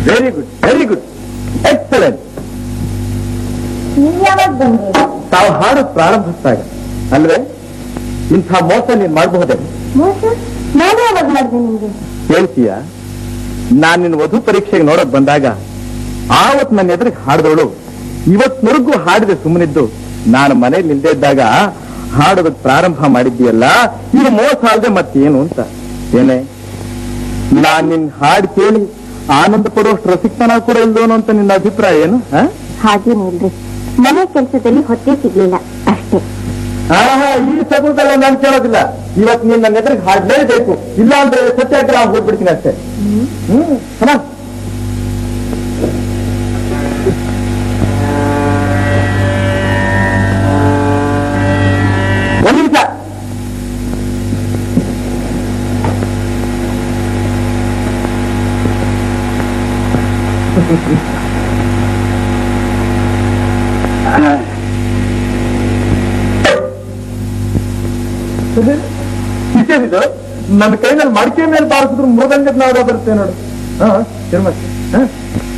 Very good very good excellent ನೀವ್ ಯಾವಾಗ ಬಂದ್ರಿ ತಾವು ಹಾಡು ಪ್ರಾರಂಭಿಸಿದಾಗ ಅಲ್ವೇ ಇಂಥ ಮೋಸ ನೀನ್ ಮಾಡಬಹುದೇ ಮೋಸ ನಾನು ಯಾವಾಗ ಮಾಡಿದೆ ನಿಮ್ಗೆ ಹೇಳ್ತೀಯ ನಾನ್ ನಿನ್ನ ವಧು ಪರೀಕ್ಷೆಗೆ ನೋಡಕ್ ಬಂದಾಗ ಆವತ್ ನನ್ನ ಎದುರಿಗೆ ಹಾಡಿದವಳು ಇವತ್ವರೆಗೂ ಹಾಡಿದೆ ಸುಮ್ಮನಿದ್ದು ನಾನು ಮನೇಲಿ ನಿಲ್ದೇ ಇದ್ದಾಗ ಹಾಡೋದಕ್ ಪ್ರಾರಂಭ ಮಾಡಿದ್ದೀಯಲ್ಲ ಇದು ಮೋಸ ಅಲ್ಲದೆ ಮತ್ತೇನು ಅಂತ ಏನೇ ನಾನ್ ನಿನ್ ಹಾಡು ಕೇಳಿ ಆನಂದ ಪಡುವಷ್ಟು ರಸಿಕ್ತನ ಕೂಡ ಇಲ್ದೋನು ಅಂತ ನಿನ್ನ ಅಭಿಪ್ರಾಯ ಏನು ಹಾ ಹಾಗೇನಿಲ್ರಿ ಮನೆ ಕೆಲಸದಲ್ಲಿ ಹೊಟ್ಟೆ ಸಿಗ್ಲಿಲ್ಲ ಅಷ್ಟೇ ಆಹಾ, ಈ ಸಗುಣದಲ್ಲ ನಾನು ಕೇಳೋದಿಲ್ಲ ಇವತ್ತು ನೀನ್ ನನ್ನ ಎದುರಿಗೆ ಹಾಡ್ಲೇಬೇಕು ಇಲ್ಲ ಅಂದ್ರೆ ಸತ್ಯಾಗ್ರಹ ಹೋಗ್ಬಿಡ್ತೀನಿ ಅಷ್ಟೇ ಹ್ಮ್ come on. ಒಂದ್ ನಿಮಿಷ ಇದೇನಿದು ನನ್ನ ಕೈನಲ್ಲಿ ಮಡಿಕೆ ಮೇಲೆ ಬಾರಿಸಿದ್ರು ಮೃದಂಗದ ನಾದ ಬರುತ್ತೆ ನೋಡು ಹಾ ತಿರುಮತಿ ಹಾ